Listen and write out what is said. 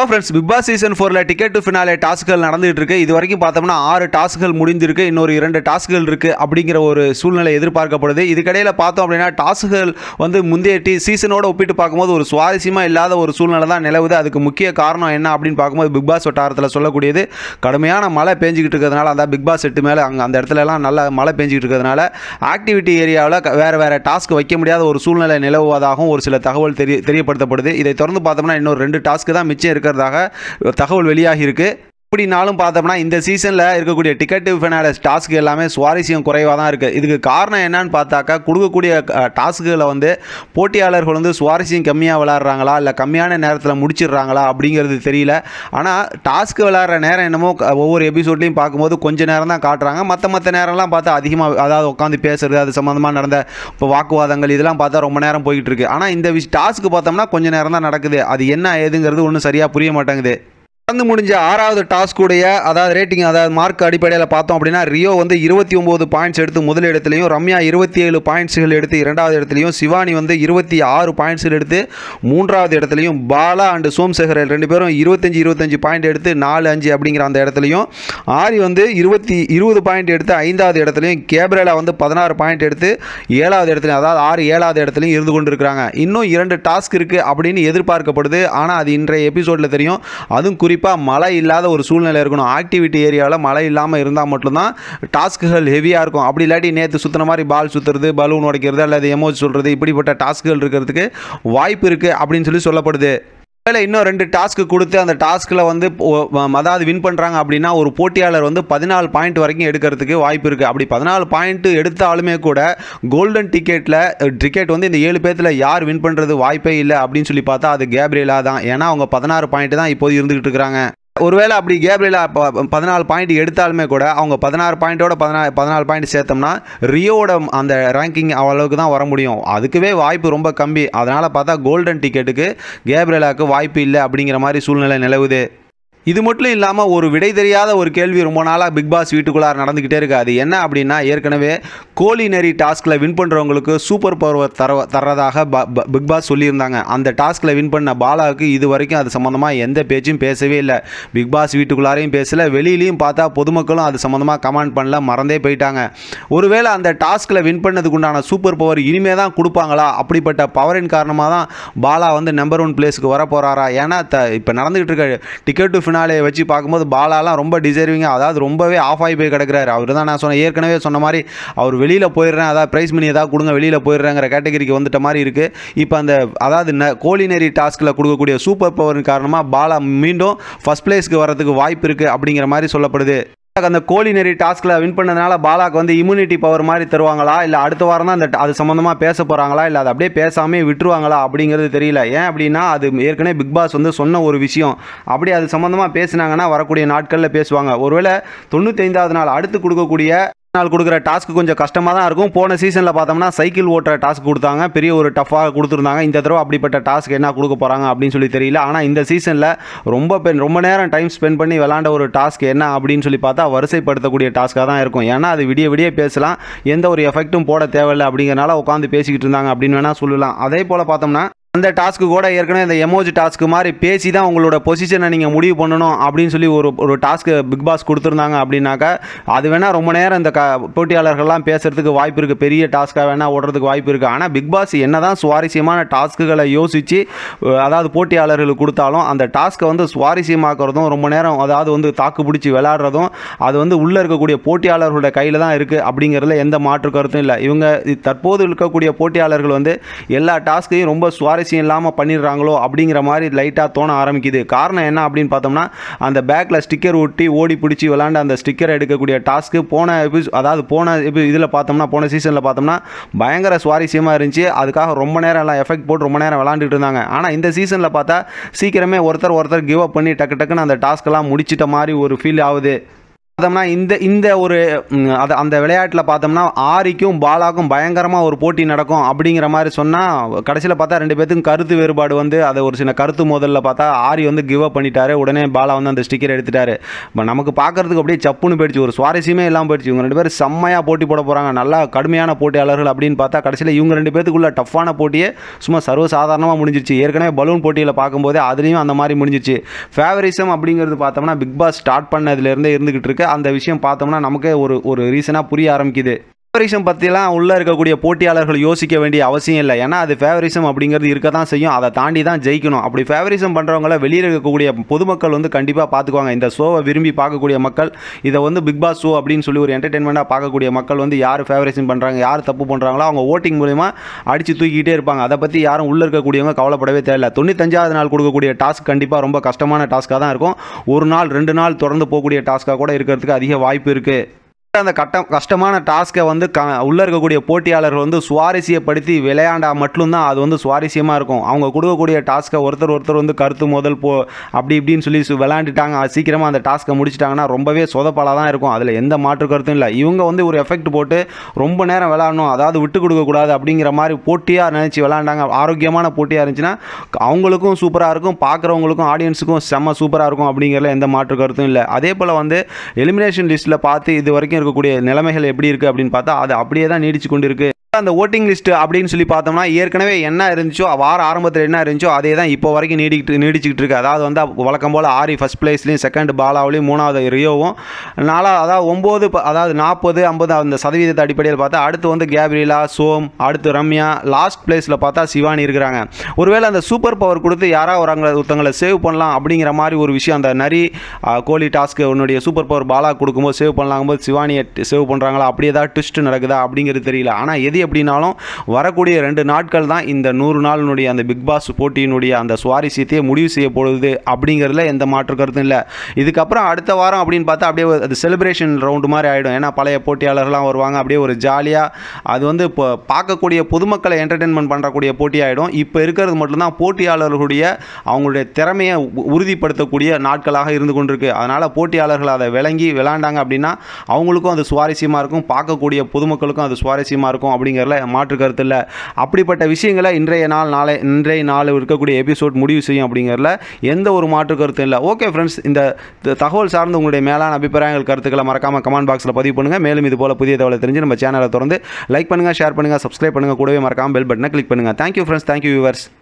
hello friends big boss season ஃபோரில் ticket to finale டாஸ்க்குகள் நடந்துகிட்டு இருக்கு இது வரைக்கும் பார்த்தோம்னா ஆறு டாஸ்க்குகள் முடிந்திருக்கு இன்னொரு இரண்டு டாஸ்க்குகள் இருக்குது அப்படிங்கிற ஒரு சூழ்நிலை எதிர்பார்க்கப்படுது இதுக்கடையில் பார்த்தோம் அப்படின்னா டாஸ்க்குகள் வந்து முந்தைய டி சீசனோட ஒப்பிட்டு பார்க்கும்போது ஒரு சுவாரஸ்யமாக இல்லாத ஒரு சூழ்நிலை தான் நிலவுது அதுக்கு முக்கிய காரணம் என்ன அப்படின்னு பார்க்கும்போது பிக் பாஸ் வட்டாரத்தில் சொல்லக்கூடியது கடுமையான மழை பெஞ்சிக்கிட்டு இருக்கிறதுனால அந்த பிக் பாஸ் செட்டு மேலே அங்கே அந்த இடத்துல எல்லாம் நல்ல மழை பெஞ்சிக்கிட்டு இருக்கிறதுனால ஆக்டிவிட்டி ஏரியாவில் வேறு வேறு டாஸ்க் வைக்க முடியாத ஒரு சூழ்நிலை நிலவுவதாகவும் ஒரு சில தகவல் தெரிய தெரியப்படுத்தப்படுது இதை தொடர்ந்து பார்த்தோம்னா இன்னொரு ரெண்டு டாஸ்க்கு தான் மிச்சம் இருக்கிறதாக தகவல் வெளியாகி இருக்கு அப்படினாலும் பார்த்தோம்னா இந்த சீசனில் இருக்கக்கூடிய டிக்கெட்டு ஃபைனாலஸ் டாஸ்க் எல்லாமே சுவாரஸ்யம் குறைவாக தான் இருக்குது இதுக்கு காரணம் என்னன்னு பார்த்தாக்கா கொடுக்கக்கூடிய டாஸ்க்குகளை வந்து போட்டியாளர்கள் வந்து சுவாரஸ்யம் கம்மியாக விளாட்றாங்களா இல்லை கம்மியான நேரத்தில் முடிச்சிடுறாங்களா அப்படிங்கிறது தெரியல ஆனால் டாஸ்க் விளாட்ற நேரம் என்னமோ க- ஒவ்வொரு எபிசோட்லையும் பார்க்கும்போது கொஞ்ச நேரம் தான் காட்டுறாங்க மற்ற மற்ற நேரம்லாம் பார்த்தா அதிகமாக அதாவது உட்காந்து பேசுறது அது சம்மந்தமாக நடந்த இப்போ வாக்குவாதங்கள் இதெல்லாம் பார்த்தா ரொம்ப நேரம் போய்கிட்டு இருக்கு ஆனால் இந்த விஷ் டாஸ்க்கு பார்த்தோம்னா கொஞ்ச நேரம் தான் நடக்குது அது என்ன ஏதுங்கிறது ஒன்றும் சரியாக புரிய மாட்டேங்குது நடந்து முடிஞ்ச ஆறாவது டாஸ்க் உடைய அதாவது ரேட்டிங் அதாவது மார்க் அடிப்படையில் பார்த்தோம் அப்படின்னா ரியோ வந்து இருபத்தி ஒம்பது பாயிண்ட்ஸ் எடுத்து முதல் இடத்துலையும் ரம்யா இருபத்தி ஏழு பாயிண்ட்ஸ்கள் எடுத்து இரண்டாவது இடத்துலையும் சிவானி வந்து இருபத்தி ஆறு பாயிண்ட்ஸ்கள் எடுத்து மூன்றாவது இடத்துலையும் பாலா அண்ட் சோம்சேகர் ரெண்டு பேரும் இருபத்தஞ்சி இருபத்தஞ்சு பாயிண்ட் எடுத்து நாலு அஞ்சு அப்படிங்கிற அந்த இடத்துலையும் ஆரி வந்து இருபத்தி இருபது பாயிண்ட் எடுத்து ஐந்தாவது இடத்துலையும் கேப்ரேலா வந்து பதினாறு பாயிண்ட் எடுத்து ஏழாவது இடத்துலையும் அதாவது ஆறு ஏழாவது இடத்துலையும் இருந்து கொண்டு இருக்கிறாங்க இன்னும் இரண்டு டாஸ்க் இருக்குது அப்படின்னு எதிர்பார்க்கப்படுது ஆனால் அது இன்றைய எபிசோடில் தெரியும் அதுவும் குறிப்பாக மழை இல்லாத ஒரு சூழ்நிலை இருக்கணும் ஆக்டிவிட்டி ஏரியாவில் மழை இல்லாமல் இருந்தால் மட்டும்தான் டாஸ்க்குகள் ஹெவியாக இருக்கும் அப்படி இல்லாட்டி நேற்று சுற்றின மாதிரி பால் சுற்றுறது பலூன் உடைக்கிறது அல்லது எமோஜ் சொல்கிறது இப்படிப்பட்ட டாஸ்க்குகள் இருக்கிறதுக்கு வாய்ப்பு இருக்குது அப்படின்னு சொல்லி சொல்லப்படுது வேலை இன்னும் ரெண்டு டாஸ்க்கு கொடுத்து அந்த டாஸ்க்கில் வந்து ஒ- ம- அதாவது வின் பண்ணுறாங்க அப்படின்னா ஒரு போட்டியாளர் வந்து பதினாலு பாயிண்ட் வரைக்கும் எடுக்கிறதுக்கு வாய்ப்பு இருக்குது அப்படி பதினாலு பாயிண்ட் எடுத்தாலுமே கூட கோல்டன் டிக்கெட்டில் டிக்கெட் வந்து இந்த ஏழு பேர்த்தில் யார் வின் பண்ணுறது வாய்ப்பே இல்லை அப்படின்னு சொல்லி பார்த்தா அது கேப்ரியலா தான் ஏன்னா அவங்க பதினாறு பாயிண்ட் தான் இப்போது இருந்துகிட்டு இருக்கிறாங்க ஒருவேளை அப்படி கேப்ரியலா ப- பதினாலு பாயிண்ட் எடுத்தாலுமே கூட அவங்க பதினாறு பாயிண்டோட பதினாறு பதினாலு பாயிண்ட் சேர்த்தோம்னா ரியோவோட அந்த ரேங்கிங் அளவுக்கு தான் வர முடியும் அதுக்குவே வாய்ப்பு ரொம்ப கம்மி அதனால் பார்த்தா கோல்டன் டிக்கெட்டுக்கு கேப்ரியலாவுக்கு வாய்ப்பு இல்லை அப்படிங்கிற மாதிரி சூழ்நிலை நிலவுது இது மட்டும் இல்லாமல் ஒரு விடை தெரியாத ஒரு கேள்வி ரொம்ப நாளாக பிக் பாஸ் வீட்டுக்குள்ளார நடந்துக்கிட்டே இருக்கு அது என்ன அப்படின்னா ஏற்கனவே கோழி நெறி டாஸ்கில் வின் பண்ணுறவங்களுக்கு சூப்பர் பவர் தர தர்றதாக ப- ப- பிக் பாஸ் சொல்லியிருந்தாங்க அந்த டாஸ்கில் வின் பண்ண பாலாவுக்கு இது வரைக்கும் அது சம்மந்தமாக எந்த பேச்சும் பேசவே இல்லை பிக் பாஸ் வீட்டுக்குள்ளாரையும் பேசல வெளியிலையும் பார்த்தா பொதுமக்களும் அது சம்மந்தமாக கமெண்ட் பண்ணல மறந்தே போயிட்டாங்க ஒருவேளை அந்த டாஸ்கில் வின் பண்ணதுக்கு உண்டான சூப்பர் பவர் இனிமே தான் கொடுப்பாங்களா அப்படிப்பட்ட பவரின் காரணமாக தான் பாலா வந்து நம்பர் ஒன் பிளேஸ்க்கு வர போகிறாரா ஏன்னா த இப்போ நடந்துகிட்டு இருக்க டிக்கெட் டு ஃபினாலே வச்சு பார்க்கும்போது பாலாலாம் ரொம்ப டிசர்விங்காக அதாவது ரொம்பவே ஆஃப் ஆகி போய் கிடக்குறாரு அவர் தான் நான் சொன்ன ஏற்கனவே சொன்ன மாதிரி அவர் வெளியில் போயிடுறேன் அதாவது ப்ரைஸ் மணி ஏதாவது கொடுங்க வெளியில் போயிடுறேங்கிற கேட்டகரிக்கு வந்துட்ட மாதிரி இருக்குது இப்போ அந்த அதாவது ந கோலினரி டாஸ்கில் கொடுக்கக்கூடிய சூப்பர் பவரின் காரணமாக பாலா மீண்டும் ஃபஸ்ட் பிளேஸ்க்கு வரதுக்கு வாய்ப்பு இருக்குது அப்படிங்கிற மாதிரி சொல்லப்படுது அந்த கோலினரி டாஸ்கில் வின் பண்ணதுனால பாலாக்கு வந்து இம்யூனிட்டி பவர் மாதிரி தருவாங்களா இல்லை அடுத்த வாரம் தான் அந்த அது சம்மந்தமாக பேச போகிறாங்களா இல்லை அதை அப்படியே பேசாமே விட்டுருவாங்களா அப்படிங்கிறது தெரியல ஏன் அப்படின்னா அது ஏற்கனவே பிக் பாஸ் வந்து சொன்ன ஒரு விஷயம் அப்படி அது சம்மந்தமாக பேசுனாங்கன்னா வரக்கூடிய நாட்களில் பேசுவாங்க ஒருவேளை தொண்ணூத்தைந்தாவது நாள் அடுத்து கொடுக்கக்கூடிய நாள் கொடுக்குற டாஸ்க் கொஞ்சம் கஷ்டமாக தான் இருக்கும் போன சீசனில் பார்த்தோம்னா சைக்கிள் ஓட்டுற டாஸ்க் கொடுத்தாங்க பெரிய ஒரு டஃப்பாக கொடுத்துருந்தாங்க இந்த தடவை அப்படிப்பட்ட டாஸ்க் என்ன கொடுக்க போகிறாங்க அப்படின்னு சொல்லி தெரியல ஆனால் இந்த சீசனில் ரொம்ப பெண் ரொம்ப நேரம் டைம் ஸ்பெண்ட் பண்ணி விளாண்ட ஒரு டாஸ்க் என்ன அப்படின்னு சொல்லி பார்த்தா வரிசைப்படுத்தக்கூடிய டாஸ்க்காக தான் இருக்கும் ஏன்னா அது விடிய விடிய பேசலாம் எந்த ஒரு எஃபெக்ட்டும் போட தேவையில்லை அப்படிங்கிறனால உட்காந்து பேசிக்கிட்டு இருந்தாங்க அப்படின்னு வேணால் சொல்லலாம் அதே போல் பார்த்தோம்னா அந்த டாஸ்க்கு கூட ஏற்கனவே இந்த எமோஜி டாஸ்க்கு மாதிரி பேசி தான் உங்களோட பொசிஷனை நீங்கள் முடிவு பண்ணணும் அப்படின்னு சொல்லி ஒரு ஒரு டாஸ்க்கு பிக் பாஸ் கொடுத்துருந்தாங்க அப்படின்னாக்கா அது வேணால் ரொம்ப நேரம் இந்த க போட்டியாளர்கள்லாம் பேசுறதுக்கு வாய்ப்பு இருக்குது பெரிய டாஸ்க்காக வேணால் ஓடுறதுக்கு வாய்ப்பு இருக்குது ஆனால் பிக் பாஸ் என்ன தான் சுவாரஸ்யமான டாஸ்க்குகளை யோசித்து அதாவது போட்டியாளர்களுக்கு கொடுத்தாலும் அந்த டாஸ்க்கை வந்து சுவாரஸ்யமாக்குறதும் ரொம்ப நேரம் அதாவது வந்து தாக்கு பிடிச்சி விளையாடுறதும் அது வந்து உள்ளே இருக்கக்கூடிய போட்டியாளர்களோட கையில் தான் இருக்குது அப்படிங்கிறதுல எந்த மாற்று கருத்தும் இல்லை இவங்க தற்போது இருக்கக்கூடிய போட்டியாளர்கள் வந்து எல்லா டாஸ்க்கையும் ரொம்ப சுவாரஸ்யம் இல்லாமல் பண்ணிடுறாங்களோ அப்படிங்கிற மாதிரி லைட்டாக தோண ஆரம்பிக்குது காரணம் என்ன அப்படின்னு பார்த்தோம்னா அந்த பேக்கில் ஸ்டிக்கர் ஒட்டி ஓடி பிடிச்சி விளாண்ட அந்த ஸ்டிக்கர் எடுக்கக்கூடிய டாஸ்க்கு போன எபிஸ் அதாவது போன இதில் பார்த்தோம்னா போன சீசனில் பார்த்தோம்னா பயங்கர சுவாரஸ்யமாக இருந்துச்சு அதுக்காக ரொம்ப நேரம் எல்லாம் எஃபெக்ட் போட்டு ரொம்ப நேரம் விளாண்டுட்டு இருந்தாங்க ஆனால் இந்த சீசனில் பார்த்தா சீக்கிரமே ஒருத்தர் ஒருத்தர் கிவ் அப் பண்ணி டக்கு டக்குன்னு அந்த டாஸ்க்கெல்லாம் முடிச்சிட்ட மாதிரி ஒரு ஃபீல் ஆகுது பார்த்தோம்னா இந்த இந்த ஒரு ம், அது அந்த விளையாட்டில் பார்த்தோம்னா ஆரிக்கும் பாலாக்கும் பயங்கரமாக ஒரு போட்டி நடக்கும் அப்படிங்கிற மாதிரி சொன்னால் கடைசியில் பார்த்தா ரெண்டு பேத்துக்கும் கருத்து வேறுபாடு வந்து அதை ஒரு சின்ன கருத்து மோதலில் பார்த்தா ஆரி வந்து கிவ் அப் பண்ணிட்டாரு உடனே பாலா வந்து அந்த ஸ்டிக்கர் எடுத்துட்டாரு இப்போ நமக்கு பார்க்கறதுக்கு அப்படியே சப்புன்னு போயிடுச்சு ஒரு சுவாரஸ்யமே இல்லாமல் போயிடுச்சு இவங்க ரெண்டு பேரும் செம்மையாக போட்டி போட போகிறாங்க நல்லா கடுமையான போட்டியாளர்கள் அப்படின்னு பார்த்தா கடைசியில் இவங்க ரெண்டு பேத்துக்குள்ள டஃப்பான போட்டியே சும்மா சர்வசாதாரணமாக முடிஞ்சிருச்சு ஏற்கனவே பலூன் போட்டியில் பார்க்கும்போது அதுலேயும் அந்த மாதிரி முடிஞ்சிச்சு ஃபேவரிசம் அப்படிங்கிறது பார்த்தோம்னா பிக் பாஸ் ஸ்டார்ட் பண்ணதுலேருந்தே இருந்துகிட்டு இருக்கு அந்த விஷயம் பார்த்தோம்னா நமக்கே ஒரு ஒரு ரீசனாக புரிய ஆரம்பிக்குது ஃபேவரிசம் பற்றிலாம் உள்ளே இருக்கக்கூடிய போட்டியாளர்கள் யோசிக்க வேண்டிய அவசியம் இல்லை ஏன்னா அது ஃபேவரிசம் அப்படிங்கிறது இருக்க தான் செய்யும் அதை தாண்டி தான் ஜெயிக்கணும் அப்படி ஃபேவரிசம் பண்ணுறவங்கள வெளியில் இருக்கக்கூடிய பொதுமக்கள் வந்து கண்டிப்பாக பார்த்துக்குவாங்க இந்த ஷோவை விரும்பி பார்க்கக்கூடிய மக்கள் இதை வந்து பிக் பாஸ் ஷோ அப்படின்னு சொல்லி ஒரு என்டர்டெயின்மெண்ட்டாக பார்க்கக்கூடிய மக்கள் வந்து யார் ஃபேவரிசம் பண்ணுறாங்க யார் தப்பு பண்ணுறாங்களோ அவங்க ஓட்டிங் மூலிமா அடித்து தூக்கிக்கிட்டே இருப்பாங்க அதை பற்றி யாரும் உள்ளே இருக்கக்கூடியவங்க கவலைப்படவே தேவையில்ல தொண்ணூத்தஞ்சாவது நாள் கொடுக்கக்கூடிய டாஸ்க் கண்டிப்பாக ரொம்ப கஷ்டமான டாஸ்க்காக தான் இருக்கும் ஒரு நாள் ரெண்டு நாள் தொடர்ந்து போகக்கூடிய டாஸ்க்காக கூட இருக்கிறதுக்கு அதிக வாய்ப்பு இருக்குது அந்த கட்டம் கஷ்டமான டாஸ்க்கை வந்து க உள்ளே இருக்கக்கூடிய போட்டியாளர்கள் வந்து சுவாரஸ்யப்படுத்தி விளையாண்டா மட்டும்தான் அது வந்து சுவாரஸ்யமாக இருக்கும் அவங்க கொடுக்கக்கூடிய டாஸ்க்கை ஒருத்தர் ஒருத்தர் வந்து கருத்து முதல் போ அப்படி இப்படின்னு சொல்லி சு- விளையாண்டுட்டாங்க அது சீக்கிரமாக அந்த டாஸ்க்கை முடிச்சிட்டாங்கன்னா ரொம்பவே சொதப்பலாக தான் இருக்கும் அதில் எந்த மாற்று கருத்தும் இல்லை இவங்க வந்து ஒரு எஃபெக்ட் போட்டு ரொம்ப நேரம் விளையாடணும் அதாவது விட்டு கொடுக்கக்கூடாது அப்படிங்கிற மாதிரி போட்டியாக நினச்சி விளையாண்டாங்க ஆரோக்கியமான போட்டியாக இருந்துச்சுன்னா அவங்களுக்கும் சூப்பராக இருக்கும் பார்க்குறவங்களுக்கும் ஆடியன்ஸுக்கும் செம்ம சூப்பராக இருக்கும் அப்படிங்கிறதுல எந்த மாற்று கருத்தும் இல்லை அதே போல் வந்து எலிமினேஷன் லிஸ்ட்டில் பார்த்து இது வரைக்கும் இருக்கக்கூடிய நிலைமைகள் எப்படி இருக்குது அப்படின்னு பார்த்தா அது அப்படியே தான் நீடிச்சு கொண்டு இருக்கு அந்த ஓட்டிங் லிஸ்ட் அப்படின்னு சொல்லி பார்த்தோம்னா ஏற்கனவே என்ன இருந்துச்சோ வார ஆரம்பத்தில் என்ன இருந்துச்சோ அதே தான் இப்போ வரைக்கும் நீடிக்கிட்டு நீடிச்சுக்கிட்டு இருக்கு அதாவது வந்து வழக்கம் போல் ஆரி ஃபஸ்ட் பிளேஸ்லையும் செகண்ட் பாலாவிலையும் மூணாவது ரியோவும் நாலா அதாவது ஒம்பது அதாவது நாற்பது ஐம்பது அந்த சதவீதத்தை அடிப்படையில் பார்த்தா அடுத்து வந்து கேப்ரியலா சோம் அடுத்து ரம்யா லாஸ்ட் பிளேஸில் பார்த்தா சிவானி இருக்கிறாங்க ஒருவேளை அந்த சூப்பர் பவர் கொடுத்து யாராவது ஒருவங்களை ஒருத்தங்களை சேவ் பண்ணலாம் அப்படிங்கிற மாதிரி ஒரு விஷயம் அந்த நரி ஆ, கோலி டாஸ்க்கு உன்னுடைய சூப்பர் பவர் பாலா கொடுக்கும்போது சேவ் பண்ணலாங்கும் போது சிவானியை சேவ் பண்ணுறாங்களா அப்படி ஏதாவது ட்விஸ்ட் நடக்குதா அப்படிங்கிறது தெரியல ஆனால் எது எப்படினாலும் வரக்கூடிய ரெண்டு நாட்கள் தான் இந்த நூறு நாளினுடைய அந்த பிக் பாஸ் போட்டியினுடைய அந்த சுவாரஸ்யத்தையே முடிவு செய்ய போகுது அப்படிங்கிறதுல எந்த மாற்று கருத்தும் இல்லை இதுக்கப்புறம் அடுத்த வாரம் அப்படின்னு பார்த்தா அப்படியே ஒரு- அது செலிப்ரேஷன் ரவுண்டு மாதிரி ஆகிடும் ஏன்னா பழைய போட்டியாளர்கள்லாம் வருவாங்க அப்படியே ஒரு ஜாலியாக அது வந்து இப்போ பார்க்கக்கூடிய பொதுமக்களை என்டர்டெயின்மெண்ட் பண்ணுறக்கூடிய போட்டி ஆகிடும் இப்போ இருக்கிறது மட்டும்தான் போட்டியாளர்களுடைய அவங்களுடைய திறமையை உ- உறுதிப்படுத்தக்கூடிய நாட்களாக இருந்து கொண்டிருக்கு அதனால் போட்டியாளர்கள் அதை விளங்கி விளாண்டாங்க அப்படின்னா அவங்களுக்கும் அது சுவாரஸ்யமாக இருக்கும் பார்க்கக்கூடிய பொதுமக்களுக்கும் அது சுவாரஸ்யமாக இருக்கும் அப்படிங்கிறதுல மாற்று கருத்து இல்லை அப்படிப்பட்ட விஷயங்களை இன்றைய நாள் நாளை இன்றைய நாள் இருக்கக்கூடிய எபிசோட் முடிவு செய்யும் அப்படிங்கிறதுல எந்த ஒரு மாற்று கருத்தும் இல்லை ஓகே ஃப்ரெண்ட்ஸ் இந்த த- தகவல் சார்ந்து உங்களுடைய மேலான அபிப்பிராயங்கள் கருத்துக்களை மறக்காமல் கமெண்ட் பாக்ஸில் பதிவு பண்ணுங்கள் மேலும் இது போல புதிய தகவலை தெரிஞ்சு நம்ம சேனலை தொடர்ந்து லைக் பண்ணுங்கள் ஷேர் பண்ணுங்கள் சப்ஸ்கிரைப் பண்ணுங்கள் கூடவே மறக்காமல் பெல் பட்டனை கிளிக் பண்ணுங்கள் தேங்க்யூ ஃப்ரெண்ட்ஸ் தேங்க்யூ வியூவர்ஸ்